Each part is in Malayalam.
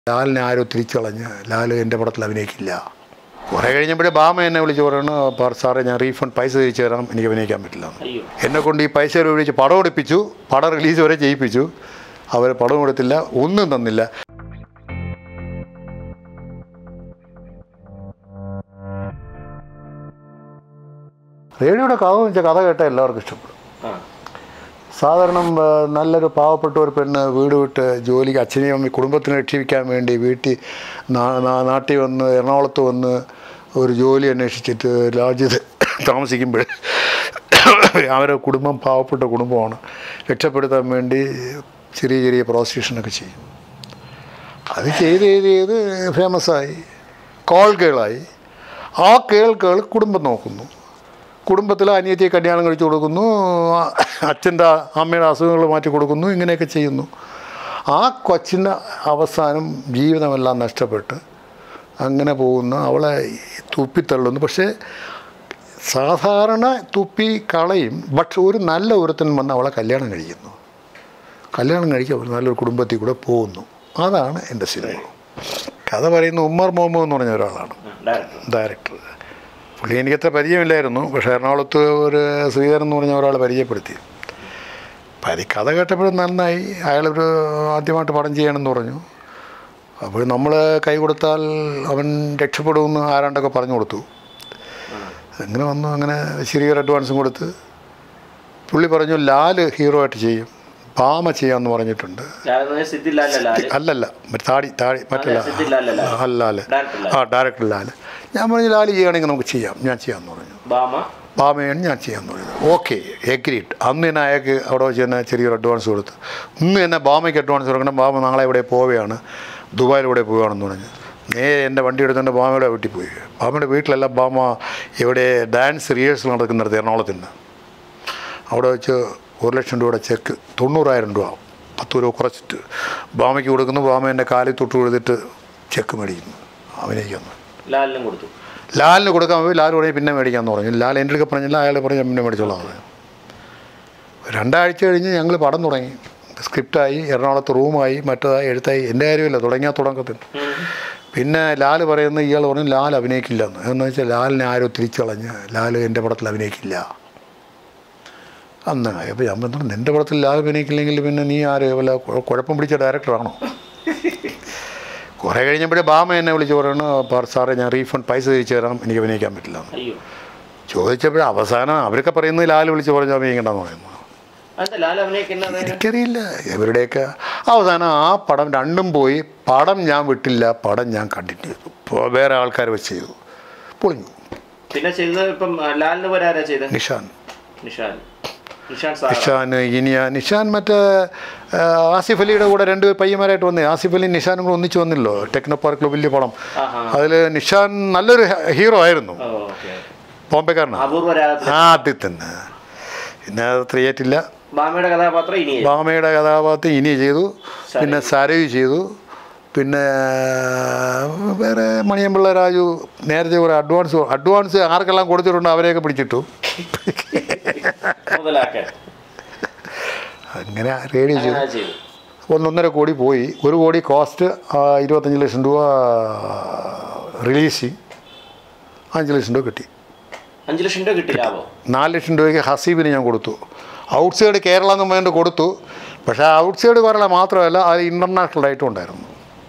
ലാലിനെ ആരോ തിരിച്ചളഞ്ഞ് ലാൽ എൻ്റെ പടത്തിൽ അഭിനയിക്കില്ല കുറേ കഴിഞ്ഞപ്പോഴേ ബാമ എന്നെ വിളിച്ച് പറയണു "പാർ സാറേ ഞാൻ റീഫണ്ട് പൈസ തിരിച്ചു തരാം എനിക്ക് അഭിനയിക്കാൻ പറ്റില്ല എന്ന്." അയ്യോ എന്നെ കൊണ്ട് ഈ പൈസ ഉപയോഗിച്ച് പടം എടുപ്പിച്ചു പടം റിലീസ് വരെ ചെയ്യിപ്പിച്ചു അവർ പടം കൊടുത്തില്ല ഒന്നും തന്നില്ല റേഡിയോയുടെ കഥ എന്ന് വെച്ചാൽ കഥ കേട്ടാൽ എല്ലാവർക്കും ഇഷ്ടപ്പെടും ആ സാധാരണ ആ, നല്ലൊരു പാവപ്പെട്ട ഒരു പെണ്ണ് വീട് വിട്ട് ജോലിക്ക് അച്ഛനെയും അമ്മയും കുടുംബത്തിനെ രക്ഷിക്കാൻ വേണ്ടി വീട്ടിൽ നാ- നാ- നാട്ടിൽ വന്ന് എറണാകുളത്ത് വന്ന് ഒരു ജോലി അന്വേഷിച്ചിട്ട് രാജ്യത്ത് താമസിക്കുമ്പോൾ അവരുടെ കുടുംബം പാവപ്പെട്ട കുടുംബമാണ് രക്ഷപ്പെടുത്താൻ വേണ്ടി ചെറിയ ചെറിയ പ്രോസിക്യൂഷനൊക്കെ ചെയ്യും അത് ചെയ്ത് ചെയ്ത് ചെയ്ത് ഫേമസായി കോൾ ഗേളായി ആ കേൾകൾ കുടുംബം നോക്കുന്നു കുടുംബത്തിൽ അനിയത്തിയെ കല്യാണം കഴിച്ചു കൊടുക്കുന്നു അച്ഛൻ്റെ അമ്മയുടെ അസുഖങ്ങൾ മാറ്റി കൊടുക്കുന്നു ഇങ്ങനെയൊക്കെ ചെയ്യുന്നു ആ കൊച്ചിൻ്റെ അവസാനം ജീവിതമെല്ലാം നഷ്ടപ്പെട്ട് അങ്ങനെ പോകുന്ന അവളെ തുപ്പിത്തള്ളുന്നു പക്ഷേ സാധാരണ തുപ്പി കളയും പക്ഷെ ഒരു നല്ല ഒരുത്തൻ വന്ന് അവളെ കല്യാണം കഴിക്കുന്നു കല്യാണം കഴിച്ച് അവർ നല്ലൊരു കുടുംബത്തിൽ കൂടെ പോകുന്നു അതാണ് എൻ്റെ സിനിമ കഥ പറയുന്ന ഉമ്മർ മുഹമ്മദ് എന്ന് പറഞ്ഞ ഒരാളാണ് ഡയറക്ടർ ഡയറക്ടർ പുള്ളി എനിക്കത്ര പരിചയമില്ലായിരുന്നു പക്ഷേ എറണാകുളത്ത് ഒരു ശ്രീധരൻ എന്ന് പറഞ്ഞ ഒരാൾ പരിചയപ്പെടുത്തി പരി കഥ കേട്ടപ്പോഴും നന്നായി അയാളൊരു ആദ്യമായിട്ട് പടം ചെയ്യണമെന്ന് പറഞ്ഞു അപ്പോൾ നമ്മൾ കൈ കൊടുത്താൽ അവൻ രക്ഷപ്പെടുമെന്ന് ആരാണ്ടൊക്കെ പറഞ്ഞു കൊടുത്തു അങ്ങനെ വന്നു അങ്ങനെ ചെറിയൊരു അഡ്വാൻസും കൊടുത്ത് പുള്ളി പറഞ്ഞു ലാല് ഹീറോ ആയിട്ട് ചെയ്യും പാമ ചെയ്യാമെന്ന് പറഞ്ഞിട്ടുണ്ട് ലാലെന്ന് സിദ്ധില്ലാല ലാല് അല്ലല്ല മറ്റേ താടി താടി മറ്റല്ല സിദ്ധില്ലാല ലാല് അല്ല ലാല് ഡയറക്ടർ ലാല് ആ ഡയറക്ടർ ലാല് ഞാൻ പറഞ്ഞു ലാല് ചെയ്യുകയാണെങ്കിൽ നമുക്ക് ചെയ്യാം ഞാൻ ചെയ്യാമെന്ന് പറഞ്ഞു ബാമ ബാമയാണ് ഞാൻ ചെയ്യാമെന്ന് പറഞ്ഞു ഓക്കെ എഗ്രീഡ് അന്ന് തന്നെ അയാൾക്ക് അവിടെ വെച്ച് തന്നെ ചെറിയൊരു അഡ്വാൻസ് കൊടുത്തു ഇന്ന് തന്നെ ബാമയ്ക്ക് അഡ്വാൻസ് കൊടുക്കണം ബാമ നാളെ ഇവിടെ പോവുകയാണ് ദുബായിലൂടെ പോവുകയാണെന്ന് പറഞ്ഞു നേരെ എൻ്റെ വണ്ടി എടുത്തുകൊണ്ട് ബാമയുടെ വീട്ടിൽ പോയി ബാമയുടെ വീട്ടിലല്ല ബാമ ഇവിടെ ഡാൻസ് റിഹേഴ്സൽ നടക്കുന്നിടത്ത് എറണാകുളത്തിന് അവിടെ വെച്ച് ഒരു ലക്ഷം രൂപയുടെ ചെക്ക് തൊണ്ണൂറായിരം രൂപ പത്ത് രൂപ കുറച്ചിട്ട് ബാമയ്ക്ക് കൊടുക്കുന്നു ബാമ എൻ്റെ കാലിൽ തൊട്ട് കൊടുത്തിട്ട് ചെക്ക് മേടിക്കുന്നു അഭിനയിക്കുന്നു ലാലിനും കൊടുത്തു ലാലിന് കൊടുക്കാൻ പോയി ലാൽ പറഞ്ഞ് പിന്നെ മേടിക്കാമെന്ന് പറഞ്ഞു ലാൽ എൻ്റെ അടുക്ക പറഞ്ഞില്ല അയാൾ പറഞ്ഞ് പിന്നെ മേടിച്ചോളാം പറഞ്ഞു രണ്ടാഴ്ച കഴിഞ്ഞ് ഞങ്ങൾ പടം തുടങ്ങി സ്ക്രിപ്റ്റായി എറണാകുളത്ത് റൂമായി മറ്റേതായി എഴുത്തായി എൻ്റെ കാര്യമില്ല തുടങ്ങിയാൽ തുടക്കത്തിന് പിന്നെ ലാൽ പറയുന്ന ഇയാൾ പറഞ്ഞു ലാൽ അഭിനയിക്കില്ല എന്ന് എന്ന് വെച്ചാൽ ലാലിനെ ആരോ തിരിച്ചളഞ്ഞ് ലാൽ എൻ്റെ പടത്തിൽ അഭിനയിക്കില്ല അന്ന് അപ്പോൾ ഞാൻ പറഞ്ഞു നിൻ്റെ പടത്തിൽ ലാൽ അഭിനയിക്കില്ലെങ്കിൽ പിന്നെ നീ ആര് വല്ല കുഴ- കുഴപ്പം പിടിച്ച ഡയറക്ടറാണോ കുറേ കഴിഞ്ഞപ്പോഴേ ബാമ എന്നെ വിളിച്ച് പറയണു "പാർ സാറേ ഞാൻ റീഫണ്ട് പൈസ തിരിച്ചു തരാം എനിക്ക് അഭിനയിക്കാൻ പറ്റില്ല എന്ന്." അയ്യോ ചോദിച്ചപ്പോൾ അവസാനം അവരൊക്കെ പറയുന്നത് ലാൽ വിളിച്ച് പറഞ്ഞു അഭിനയിക്കണ്ടെന്ന് പറയുന്നു അതെന്താ ലാൽ അഭിനയിക്കുന്നത് എനിക്കറിയില്ല ഇവരുടെയൊക്കെ അവസാനം ആ പടം രണ്ടും പോയി പടം ഞാൻ വിട്ടില്ല പടം ഞാൻ കണ്ടിന്യൂ ചെയ്തു ഇപ്പോൾ വേറെ ആൾക്കാർ വെച്ച് ചെയ്തു പൊളിഞ്ഞു പിന്നെ ചെയ്തത് ഇപ്പം ആ, ലാലിന് പോലെ ആരാ ചെയ്തത് നിഷാൻ നിഷാൻ നിഷാൻ സാർ നിഷാൻ ഇനിയ നിഷാൻ മറ്റേ ആ, ആസിഫ് അലിയുടെ കൂടെ രണ്ട് പയ്യന്മാരായിട്ട് വന്നേ ആസിഫ് അലി നിഷാനും കൂടെ ഒന്നിച്ച് വന്നില്ലോ ടെക്നോ പാർക്കിൽ വലിയ പടം ആഹാ അതിൽ നിഷാൻ നല്ലൊരു ഹീറോ ആയിരുന്നു ഓ ഓക്കെ ബോംബെക്കാരനാണ് അപൂർവ രാഗത്തിൽ ആദ്യം തന്നെ പിന്നെ അത് ക്രിയേറ്റില്ല ബാമയുടെ കഥാപാത്രം ഇനി ബാമയുടെ കഥാപാത്രം ഇനി ചെയ്തു പിന്നെ സരയു ചെയ്തു പിന്നെ വേറെ മണിയമ്പിള്ള രാജു നേരത്തെ കുറേ അഡ്വാൻസ് അഡ്വാൻസ് ആർക്കെല്ലാം കൊടുത്തിട്ടുണ്ട് അവരെയൊക്കെ പിടിച്ചിട്ടു മുതലാക്കാൻ അങ്ങനെ റേഡിയോ ചെയ്തു അങ്ങനെ ചെയ്തു ഒന്നൊന്നര കോടി പോയി ഒരു കോടി കോസ്റ്റ് ഇരുപത്തഞ്ച് ലക്ഷം രൂപ റിലീസ് അഞ്ച് ലക്ഷം രൂപ കിട്ടി അഞ്ചു ലക്ഷം രൂപ കിട്ടി ലാഭം നാല് ലക്ഷം രൂപയ്ക്ക് ഹസീബിന് ഞാൻ കൊടുത്തു ഔട്ട് സൈഡ് കേരള എന്ന് പറഞ്ഞിട്ട് കൊടുത്തു പക്ഷേ ഔട്ട് സൈഡ് കേരള മാത്രമല്ല അത് ഇൻ്റർനാഷണൽ ആയിട്ടും ഉണ്ടായിരുന്നു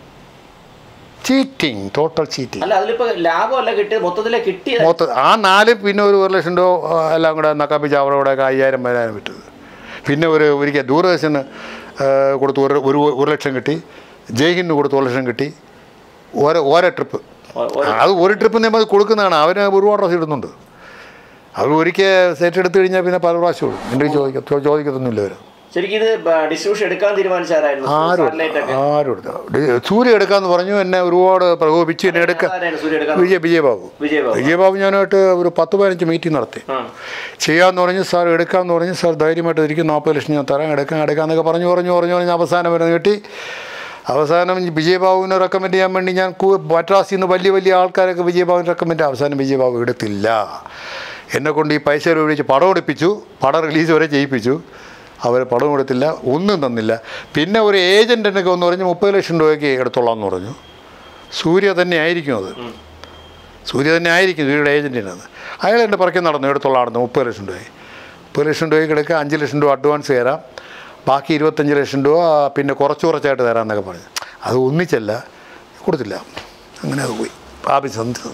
ചീറ്റിങ് ടോട്ടൽ ചീറ്റിങ് അല്ല അതിലിപ്പോ ലാഭമല്ല കിട്ടിയത് മൊത്തത്തിലെ കിട്ടിയത് മൊത്തം ആ നാല് പിന്നെ ഒരു ഒരു ലക്ഷം രൂപ ആ, എല്ലാം കൂടെ നക്കാപ്പിച്ച് അവരുടെ കൂടെ അയ്യായിരം പതിനായിരം വിറ്റത് പിന്നെ ഒരു ഒരിക്കൽ ദൂരദർശന് ആ, കൊടുത്തു ഒരു ഒരു ഒരു ലക്ഷം കിട്ടി ജയ്ഹിന് കൊടുത്തു ഒരു ലക്ഷം കിട്ടി ഓരോ ഓരോ ട്രിപ്പ് ഒ- ഒരു- അത് ഒരു ട്രിപ്പ് നമ്മൾ കൊടുക്കുന്നതാണ് അവന് ഒരുപാട് പ്രാവശ്യം ഇടുന്നുണ്ട് അവർ ഒരിക്കൽ സെറ്റ് എടുത്തു കഴിഞ്ഞാൽ പിന്നെ പല പ്രാവശ്യം ഇടും എൻ്റെ ചോദിക്ക ചോദിക്കത്തൊന്നുമില്ല അവർ ശരിക്കും ഇത് ഡിസ്ട്രിബ്യൂഷൻ എടുക്കാൻ തീരുമാനിച്ചാരായിരുന്നു ആരും സാറ്റലൈറ്റ് ഒക്കെ ആരും എടുക്കാം ഡി- സൂര്യ എടുക്കാമെന്ന് പറഞ്ഞു എന്നെ ഒരുപാട് പ്രകോപിച്ച് എന്നെ എടുക്ക ആരായിരുന്നു സൂര്യ എടുക്കാൻ വിജയ വിജയബാബു വിജയബാബു വിജയബാബു ഞാനായിട്ട് ഒരു പത്ത് പതിനഞ്ച് മീറ്റിംഗ് നടത്തി ആ ചെയ്യാമെന്ന് പറഞ്ഞ് സാർ എടുക്കാമെന്ന് പറഞ്ഞ് സാർ ധൈര്യമായിട്ട് ഇരിക്കും നാൽപ്പത് ലക്ഷം ഞാൻ തരാം എടുക്കാം എടുക്കാമെന്നൊക്കെ പറഞ്ഞു പറഞ്ഞു പറഞ്ഞു പറഞ്ഞ് അവസാനം വരുന്ന കിട്ടി അവസാനം വിജയബാബുവിനെ റെക്കമെൻഡ് ചെയ്യാൻ വേണ്ടി ഞാൻ കു- മദ്രാസിൽ നിന്ന് വലിയ വലിയ ആൾക്കാരൊക്കെ വിജയബാബുവിനെ റെക്കമെൻഡ് അവസാനം വിജയബാബു എടുത്തില്ല എന്നെ കൊണ്ട് ഈ പൈസ ഉപയോഗിച്ച് പടം എടുപ്പിച്ചു പടം റിലീസ് വരെ ചെയ്യിപ്പിച്ചു അവർ പണം കൊടുത്തില്ല ഒന്നും തന്നില്ല പിന്നെ ഒരു ഏജൻ്റ് എന്നൊക്കെ ഒന്ന് പറഞ്ഞ് മുപ്പത് ലക്ഷം രൂപയ്ക്ക് എടുത്തോളാം എന്ന് പറഞ്ഞു സൂര്യ തന്നെ ആയിരിക്കും അത് സൂര്യ തന്നെ ആയിരിക്കും സൂര്യയുടെ ഏജൻറ്റിനത് അയാൾ എൻ്റെ പുറകെ നടന്നു എടുത്തോളാണെന്ന് മുപ്പത് ലക്ഷം രൂപ മുപ്പത് ലക്ഷം രൂപയ്ക്ക് എടുക്കുക അഞ്ച് ലക്ഷം രൂപ അഡ്വാൻസ് തരാം ബാക്കി ഇരുപത്തഞ്ച് ലക്ഷം രൂപ പിന്നെ കുറച്ച് കുറച്ചായിട്ട് തരാമെന്നൊക്കെ പറഞ്ഞു അത് ഒന്നിച്ചല്ല കൊടുത്തില്ല അങ്ങനെ അത് പോയി ആഫീസ് സന്ധിച്ചത്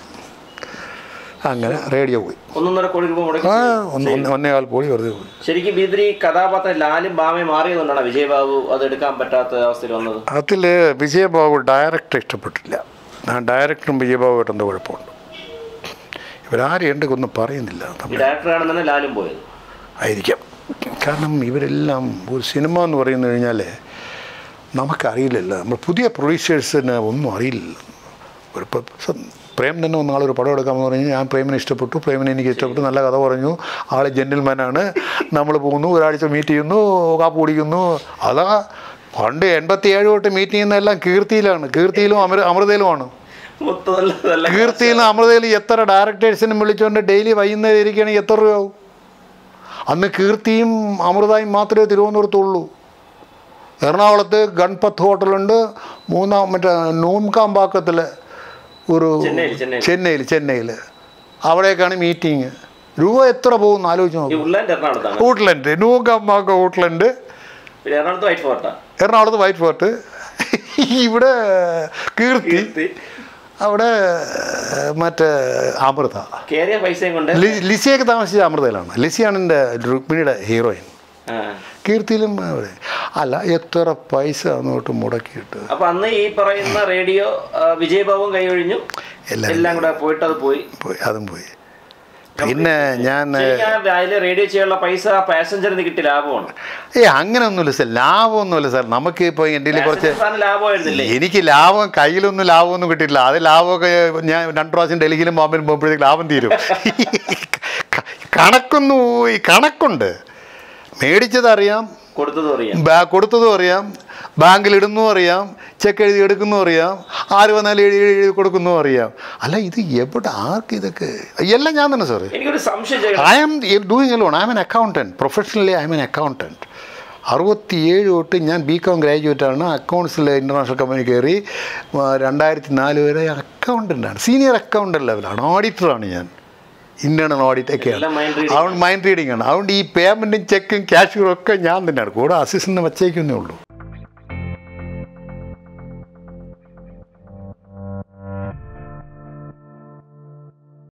അങ്ങനെ റേഡിയോ പോയി ഒന്നൊന്നര കോടി രൂപ മുടക്കി ആ ഒന്ന് ഒന്ന് ഒന്നേകാൽ കോടി വെറുതെ പോയി ശരിക്കും ഇതിൽ ഈ കഥാപാത്രം ലാലും ബാമയും മാറിയതുകൊണ്ടാണ് വിജയബാബു അത് എടുക്കാൻ പറ്റാത്ത അവസ്ഥയിൽ വന്നത് അതിൽ വിജയബാബു ഡയറക്ടർ ഇഷ്ടപ്പെട്ടില്ല ആ ഡയറക്ടറും വിജയബാബുമായിട്ട് എന്തോ കുഴപ്പമുണ്ട് ഇവരാരും എൻ്റെ ഒന്നും പറയുന്നില്ല ഈ തമ്മിൽ ഡയറക്ടറാണ് തന്നെ ലാലും പോയത് ആയിരിക്കാം കാരണം ഇവരെല്ലാം ഒരു സിനിമ എന്ന് പറയുന്നു കഴിഞ്ഞാൽ നമുക്കറിയില്ലല്ലോ നമ്മൾ പുതിയ പ്രൊഡ്യൂസേഴ്സിന് ഒന്നും അറിയില്ല ഒരു ഇപ്പം സ- പ്രേം തന്നെ ഒന്ന് ആളൊരു പടം എടുക്കാമെന്ന് പറഞ്ഞു ഞാൻ പ്രേമിനെ ഇഷ്ടപ്പെട്ടു പ്രേമിനെ എനിക്ക് ഇഷ്ടപ്പെട്ടു നല്ല കഥ പറഞ്ഞു ആൾ ജെന്റിൽമാനാണ് നമ്മൾ പോകുന്നു ഒരാഴ്ച മീറ്റ് ചെയ്യുന്നു കാപ്പ് കുടിക്കുന്നു അതാ പണ്ട് എൺപത്തി ഏഴ് തൊട്ട് മീറ്റ് ചെയ്യുന്നതെല്ലാം കീർത്തിയിലാണ് കീർത്തിയിലും അമൃ അമൃതയിലുമാണ് മൊത്തമല്ല കീർത്തിയിലും അമൃതയിലും എത്ര ഡയറക്ടേഴ്സിനും വിളിച്ചുകൊണ്ട് ഡെയിലി വൈകുന്നേരം ഇരിക്കുകയാണെങ്കിൽ എത്ര രൂപയാവും അന്ന് കീർത്തിയും അമൃതയും മാത്രമേ തിരുവനന്തപുരത്തുള്ളൂ എറണാകുളത്ത് ഗൺപത്ത് ഹോട്ടലുണ്ട് മൂന്നാം മറ്റേ നൂംകാമ്പാക്കത്തിൽ ഒരു ചെന്നൈയിൽ, ചെന്നൈയിൽ. ചെന്നൈയിൽ ചെന്നൈയിൽ അവിടേക്കാണ് മീറ്റിങ് രൂപ എത്ര പോകുന്നു ആലോചിച്ച് ഈ നോക്കും ഉള്ളാൻ്റെ എറണാകുളത്താണ് ഹോട്ടലുണ്ട് നൂംകാമ്പാക്ക ഹോട്ടലുണ്ട് പിന്നെ എറണാകുളത്ത് വൈറ്റ് ഫോർട്ടാ എറണാകുളത്ത് വൈറ്റ് ഫോർട്ട് ഇവിടെ കീർത്തി കീർത്തി അവിടെ മറ്റേ അമൃത കേറിയ പൈസയും കൊണ്ട് ലി- ലിസിയൊക്കെ താമസിച്ച അമൃതയിലാണ് ലിസിയാണ് എൻ്റെ രുക്മിണിയുടെ ഹീറോയിൻ ആ. കീർത്തിയിലും അവിടെ അല്ല എത്ര പൈസ അങ്ങോട്ട് മുടക്കിയിട്ട് അപ്പൊ അന്ന് ഈ പറയുന്ന റേഡിയോ ആ, വിജയബാബുവും കൈയൊഴിഞ്ഞു എല്ലാം എല്ലാം കൂടെ പോയിട്ട് അത് പോയി പോയി അതും പോയി പിന്നെ ഞാൻ ശരിക്കും അതിൽ റേഡിയോ ചെയ്യാനുള്ള പൈസ പാസഞ്ചറിന് കിട്ടിയ ലാഭമാണ് ഏ അങ്ങനെയൊന്നുമില്ല സാർ ലാഭമൊന്നുമില്ല സാർ നമുക്ക് ഇപ്പോൾ എൻ്റെ കയ്യിൽ കുറച്ച് Passenger സാറിന് ലാഭമായിരുന്നില്ലേ എനിക്ക് ലാഭം കയ്യിലൊന്നും ലാഭമൊന്നും കിട്ടിയില്ല അത് ലാഭമൊക്കെ ഞാൻ രണ്ട് പ്രാവശ്യം ഡൽഹിയിലും ബോംബെയിലും പോകുമ്പോഴത്തേക്ക് ലാഭം തീരും ക- കണക്കൊന്നും പോയി കണക്കുണ്ട് മേടിച്ചതറിയാം കൊടുത്തതും അറിയാം ബാ കൊടുത്തതും അറിയാം ബാങ്കിൽ ഇടുന്നതും അറിയാം ചെക്ക് എഴുതി എടുക്കുന്നതും അറിയാം ആര് വന്നാലും എഴുതി എഴുതി കൊടുക്കുന്നതും അറിയാം അല്ല ഇത് എവിടെ ആർക്ക് ഇതൊക്കെ എല്ലാം ഞാൻ തന്നെ സാറ് എനിക്കൊരു സംശയം ചെയ്യണം I am doing alone I am an accountant professionally I am an accountant അറുപത്തിയേഴ് തൊട്ട് ഞാൻ ബി കോം ഗ്രാജുവേറ്റ് ആണ് അക്കൗണ്ട്സിൽ ഇൻ്റർനാഷണൽ കമ്പനി കയറി ആ, രണ്ടായിരത്തി നാല് വരെ അക്കൗണ്ടൻ്റാണ് സീനിയർ അക്കൗണ്ടൻ്റ് ലെവലാണ് ഓഡിറ്ററാണ് ഞാൻ ഇൻറ്റേർണൽ ഓഡിറ്റ് ഒക്കെയാണ് എല്ലാം mind reading. അതുകൊണ്ട് മൈൻഡ് റീഡിംഗ് ആണ് അതുകൊണ്ട് ഈ പേയ്മെൻറ്റും ചെക്കും ക്യാഷും ഒക്കെ ഞാൻ തന്നെയാണ് കൂടെ അസിസ്റ്റൻ്റ് വച്ചേക്കുന്നേ ഉള്ളൂ